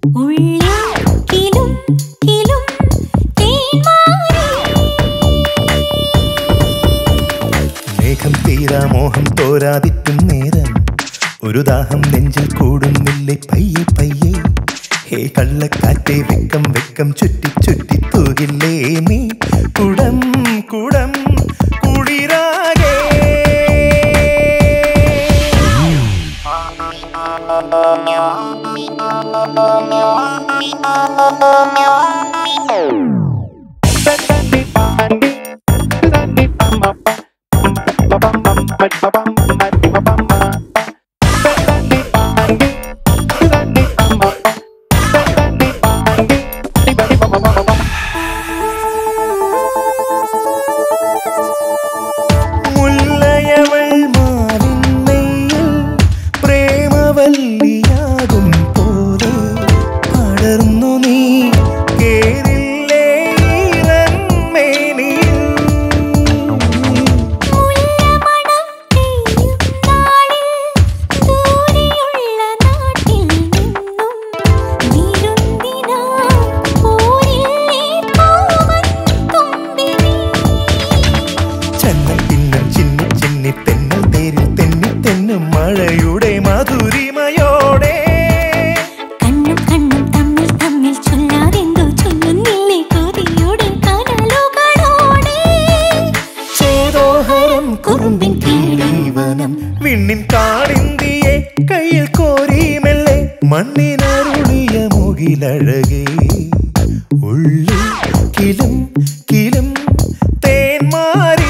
ഉള്ളിലും കിലും തേന്മാരി മേഘം തീരാ മോഹം തോരാതിറ്റും നേരം ഒരു ദാഹം നെഞ്ചിൽ കൂടുന്നില്ലേ പയ്യെ പയ്യെ ഹേ കള്ളക്കാറ്റെ വെക്കം വെക്കം ചുറ്റി ചുറ്റി തൂകില്ലേ നീ കുടം കുടം കുളിരാകെ മുല്ലയവൾ മാറിന്നയിൽ പ്രേമവല്ലിയാകും പോലെ പടർന്നു നീ കേറില്ലേ ഈറന്മേനിയിൽ മുല്ലമണം പെയ്യും നാളിൽ ദൂരെയുള്ള നാട്ടിൽ നിന്നും വിരുന്നിനായി പോരില്ലേ പൂവൻ തുമ്പിനി ചന്നപ്പിന്നം ചിന്നി ചിന്നി തെന്നൽ തേരിൽ തെന്നി തെന്നും മഴയുടെ മധുരിമയോടെ കണ്ണും കണ്ണും തമ്മിൽ തമ്മിൽ ചൊല്ലാതെന്തോ ചൊല്ലുന്നില്ലേ കൊതിയോടെ കനലുകളോടെ ചേതോഹരം കുറുമ്പിൻ കീഴീവനം വിണ്ണിൻ കാളിന്തിയെ കയ്യിൽ കോരി മെല്ലെ മണ്ണിനരുളിയ മുകിലഴകേ ഉള്ളിൽ കിലും കിലും തേന്മാരി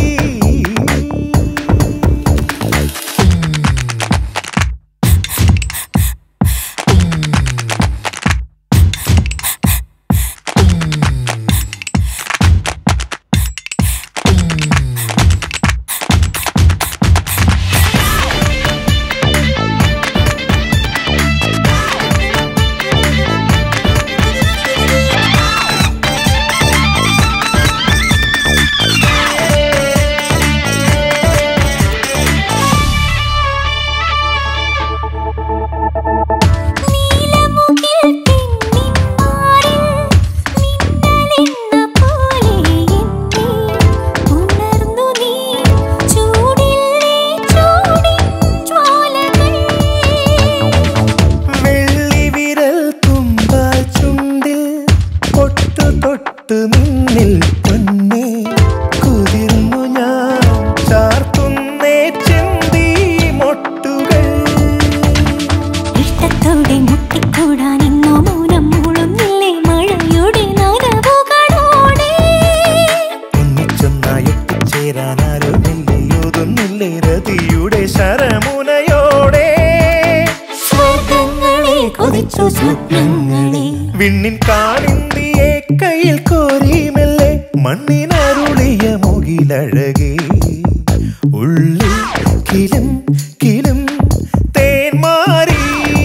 നീലമുകിൽ പെണ്ണിൻ മാറിൽ മിന്നലെന്ന പോലെ എന്നെ ഉണർന്നു നീ ചൂടില്ലേ ചൂടിൻ ജ്വാലകൾ വെള്ളി വിരൽ തുമ്പാൽ ചുണ്ടിൽ പൊട്ടു തൊട്ട് നിന്നിൽ പൊന്നെ കുതിർന്നു ഞാൻ ചാർത്തുന്നേ ചിന്തി മൊട്ടുകൾ ഇഷ്ടത്തോടെ മുട്ടിക്കൂടാൻ ഇന്നോ മൗനം മൂളുന്നില്ലേ മഴയുടെ നനവുകളോടെ ഒന്നിച്ചൊന്നായൊട്ടിച്ചേരാനാരോ നെല്ലിയോതൊന്നില്ലേ രതിയുടെ ശരമുനയോടെ സ്വർഗങ്ങളെ കൊതിച്ചു സ്വപ്നങ്ങളെ വിണ്ണിൻ കാളിന്തിയെ കയ്യിൽ കോരി മെല്ലെ മണ്ണിനരുളിയ മുകിലഴകേ ഉള്ളിൽ കിലും കിലും തേന്മാരി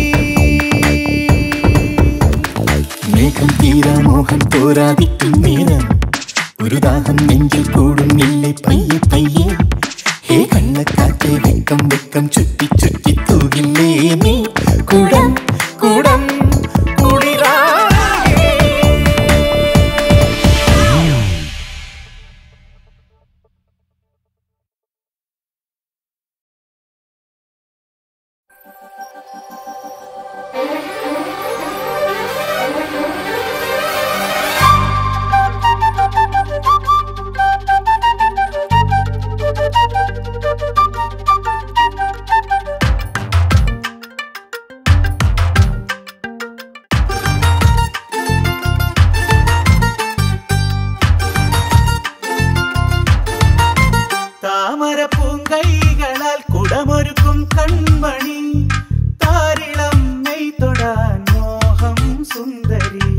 മേഘം തീരാ മോഹം തോരാതിക്കും നേരം ഒരു ദാഹം നെഞ്ചിൽ കൂടുന്നില്ലേ പയ്യെ പയ്യെ ഹേ കണ്ണക്കാറ്റെ വെക്കം വെക്കം ചുറ്റി ചുറ്റി തൂകില്ലേ നീ കുടം കുടം കുളിരാകെ താമര പൂങ്കൈകളാൽ കുടമൊരുക്കും കൺമണി താരിളം മെയ് തൊടാൻ മോഹം സുന്ദരി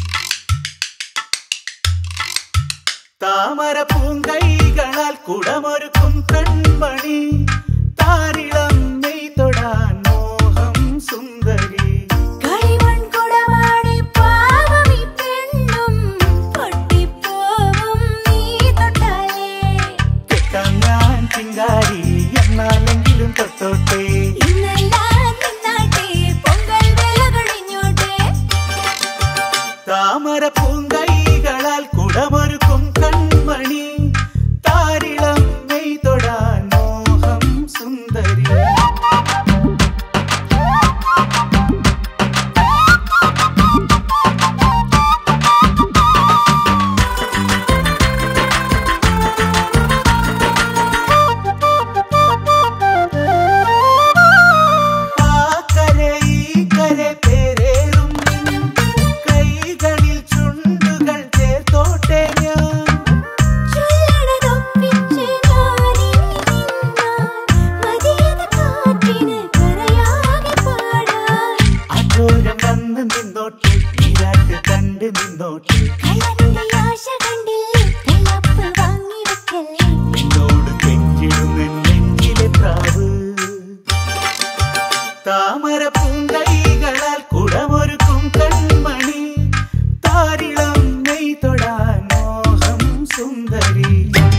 താമര പൂങ്കൈകളാൽ കുടമൊരുക്കും കൺമണി താരിളം മെയ് തൊടാൻ മോഹം സുന്ദരി കളിമൺകുടമാടി പാവം ഈ പെണ്ണും പൊട്ടിപ്പോവും നീ തൊട്ടാലേ കെട്ടാൻ ഞാൻ ചിങ്കാരി എന്നാലെങ്കിലും തൊട്ടോട്ടെ ഇന്നെല്ലാം നിന്നാട്ടെ പൊങ്കൽ വേല കഴിഞ്ഞോട്ടെ താമര പൂങ്കൈകളാൽ കുടമൊരുക്കും കൺമണി താരിളം നെയ് തൊടാൻ മോഹം സുന്ദരി ആ കരെ ഈ കരെ പേരേറും കൈകളിൽ ചുണ്ടുകൾ ചേർത്തോട്ടെ ഞാൻ ചൊല്ലണതൊപ്പിച്ച് ഞാനിനി നിന്നാൽ മതിയത് കാറ്റിന് കരയാകെ പാടാൻ അഘോരം വന്ന് നിന്നോട്ട് ഈരാട്ട് കണ്ട് നിന്നോട്ട് കള്ളന്റെ ആശ കണ്ടില്ലേ കയ്യപ്പ് വാങ്ങി വെക്കല്ലേ നിന്നോട് കെഞ്ചിടുന്ന നെഞ്ചിലെ പ്രാവ് താമര പൂങ്കൈകളാൽ കുടമൊരുക്കും കൺമണി താരിളം നെയ് തൊടാൻ മോഹം സുന്ദരി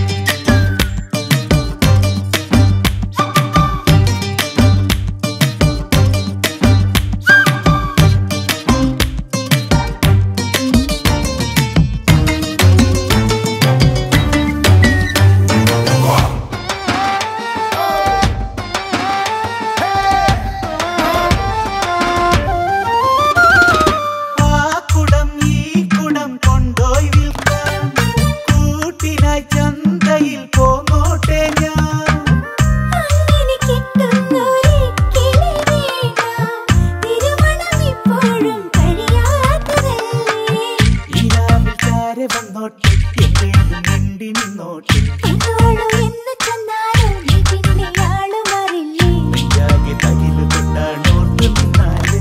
ആ കുടം ഈ കുടം കൊണ്ടോയി വിൽക്കാൻ കൂട്ടിനായി ചന്തയിൽ പോന്നോട്ടെ ഞാൻ അങ്ങനെ കിട്ടുന്നൊരു കിളി വേണ്ട തിരുമണം ഇപ്പോഴും കഴിയാത്തതല്ലേ ഈരാവിൽ ചാരെ വന്നോട്ട് എപ്പോഴും മിണ്ടി നിന്നോട്ട് എന്നോളൂ എന്ന് ചെന്നാലും നീ പിന്നെ ആള് മാറില്ലേ നെയ്യാകെ തകില് തൊട്ടാണോട്ട് നിന്നാല്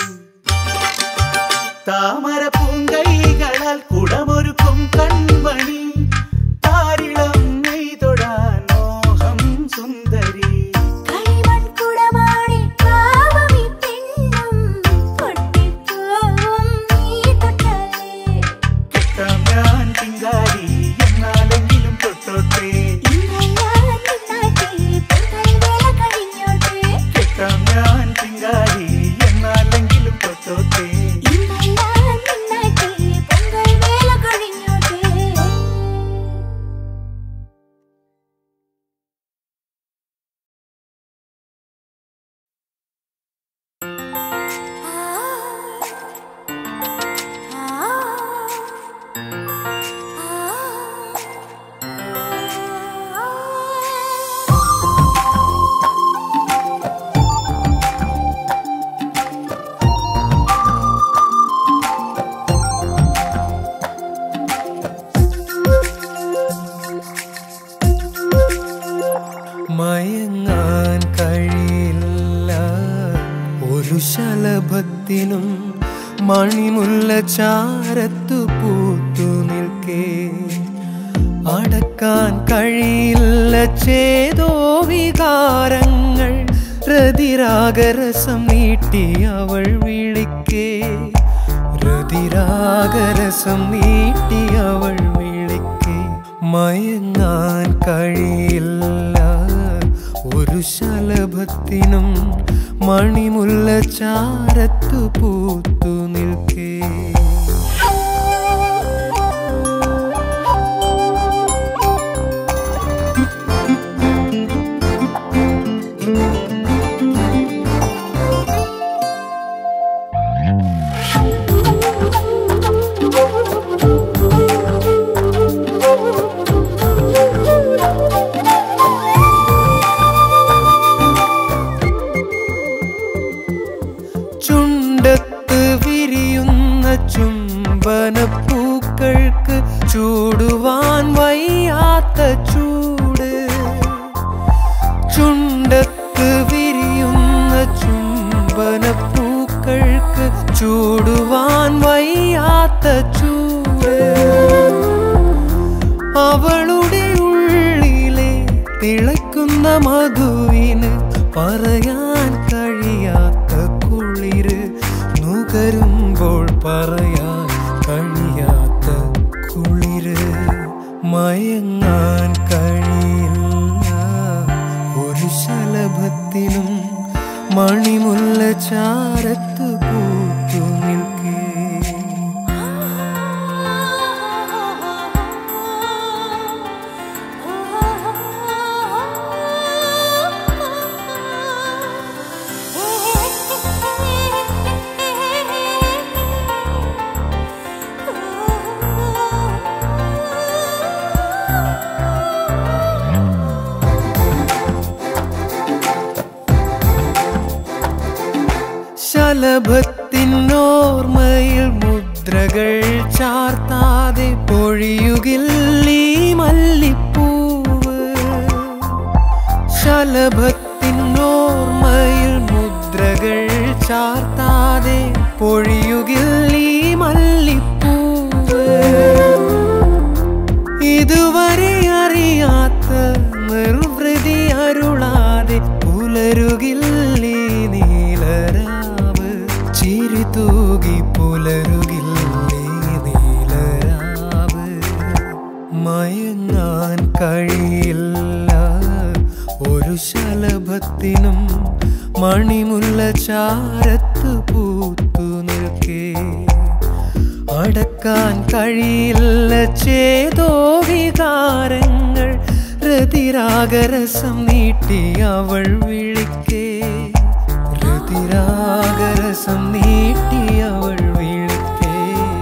താമര പൂങ്കൈകളാൽ കുടമൊരുക്കും കൺമണി താരിളം നെയ് തൊടാൻ മോഹം സുന്ദരി കളിമൺകുടമാടി പാവമി പെണ്ണും പൊട്ടിപ്പോവും നീ തൊട്ടാലേ കെട്ടാം ഞാൻ ചിങ്കാരി എന്നാലെങ്കിലും തൊട്ടോട്ടെ ഇന്നെല്ലാം നിന്നാട്ടെ പൊങ്കൽ വേല കഴിഞ്ഞോട്ടെ കെട്ടാം ഞാൻ ചിങ്കാരി എന്നാലെങ്കിലും തൊട്ടോട്ടെ ഇന്നെല്ലാം നിന്നാട്ടെ പൊങ്കൽ വേല കഴിഞ്ഞോട്ടെ മയങ്ങാൻ കഴിയില്ല ഒരു ശലഭത്തിനും മണിമുല്ല ചാരത്തു പൂത്തു നിൽക്കേ അടക്കാൻ കഴിയില്ല ചേതോ വികാരങ്ങൾ രതിരാഗരസം നീട്ടി അവൾ വിളിക്കേ രതിരാഗരസം നീട്ടി അവൾ വിളിക്കേ മയങ്ങാൻ കഴിയില്ല ഒരു ശലഭത്തിനും മണിമുല്ല ചാരത്തു പൂത്തു നിൽക്കേ ചുണ്ടത്ത് വിരിയുന്ന ചുംബനപ്പൂക്കൾക്ക് ചൂടുവാൻ വയ്യാത്ത ചൂട് ചുണ്ടത്ത് വിരിയുന്ന ചുംബനപ്പൂക്കൾക്ക് ചൂടുവാൻ വയ്യാത്ത ചൂട് അവളുടെ ഉള്ളിലെ തിളയ്ക്കുന്ന മധുവിന് പറയാൻ കഴിയാത്ത കുളിര് നുകരുമ്പോൾ പറയാൻ കഴിയാത്ത കുളിര് മയങ്ങാൻ കഴിയില്ല ഒരു ശലഭത്തിനും മണിമുല്ല ചാരത്ത് പൂത്തു നിൽക്കേ ശലഭത്തിനോർമ്മയിൽ മുദ്രകൾ ചാർത്താതെ പൊഴിയുകില്ലീ മല്ലിപ്പൂവ് ശലഭത്തിനോർമ്മയിൽ മുദ്രകൾ ചാർത്താതെ പൊഴിയുകില്ലീ മല്ലിപ്പൂവ് ഇതുവരെ അറിയാത്ത നിർവൃതി അരുളാതെ പുലരുകില്ലേ നീലരാവ് ചിരി തൂകി പുലരുകില്ലേ നീലരാവ് മയങ്ങാൻ കഴിയില്ല ഒരു ശലഭത്തിനും മണിമുല്ല ചാരത്ത് പൂത്തു നിൽക്കേ അടക്കാൻ കഴിയില്ല ചേതോ വികാരങ്ങൾ രതിരാഗരസം നീട്ടി അവൾ വിളിക്കേ രതിരാഗരസം നീട്ടി അവൾ വിളിക്കേ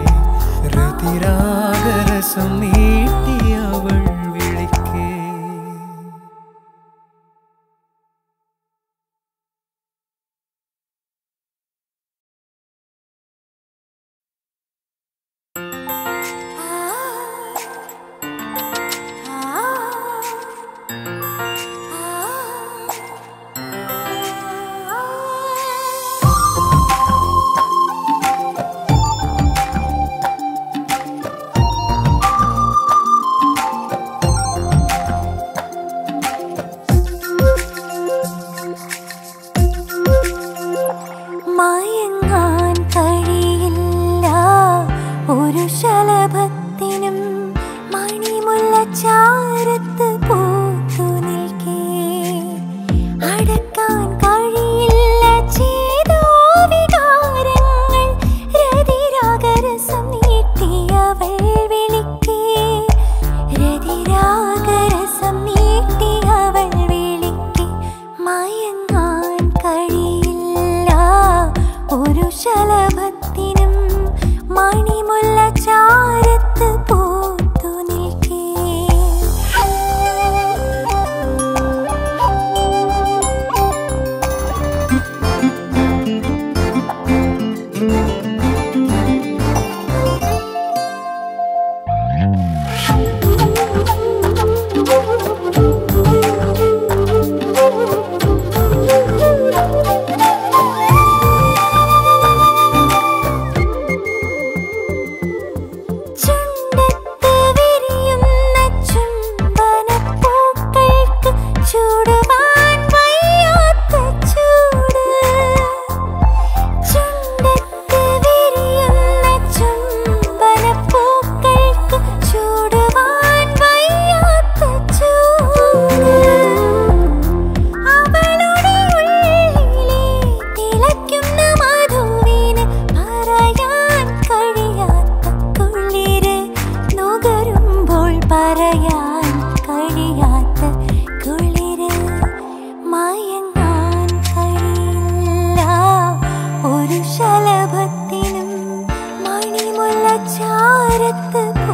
രതിരാഗരസം നീട്ടി അവൾ വിളിക്കേ മയങ്ങാൻ കഴിയില്ല ഒരു ശലഭത്തിനും മണിമുല്ല ചാരത്ത് പൂത്തു നിൽക്കേ അടക്കാൻ കഴിയില്ല ചെയ്തോ വികാരങ്ങൾ രതിരാഗരസം നീട്ടി അവൾ വിളിക്കേ രതിരാഗരസം നീട്ടി അവൾ വിളിക്കേ മയങ്ങാൻ കഴിയില്ല ഒരു ശലഭത്തിനും മണിമുല്ല ചാരത്ത് പൂത്തു നിൽക്കേ ചുണ്ടത്ത് വിരിയുന്ന ചുംബനപ്പൂക്കൾക്ക് ചൂടുവാൻ വയ്യാത്ത ചൂട് ചുണ്ടത്ത് വിരിയുന്ന ചുംബനപ്പൂക്കൾക്ക് ചൂടുവാൻ വയ്യാത്ത ചൂട് അവളുടെ ഉള്ളിലെ തിളയ്ക്കുന്ന മധുവിന് പറയാൻ കഴിയാത്ത കുളിര് നുകരുമ്പോൾ പറയാൻ കഴിയാത്ത കുളിര് മയങ്ങാൻ കഴിയില്ല ഒരു ശലഭത്തിനും മണിമുല്ല ചാരത്ത് പോ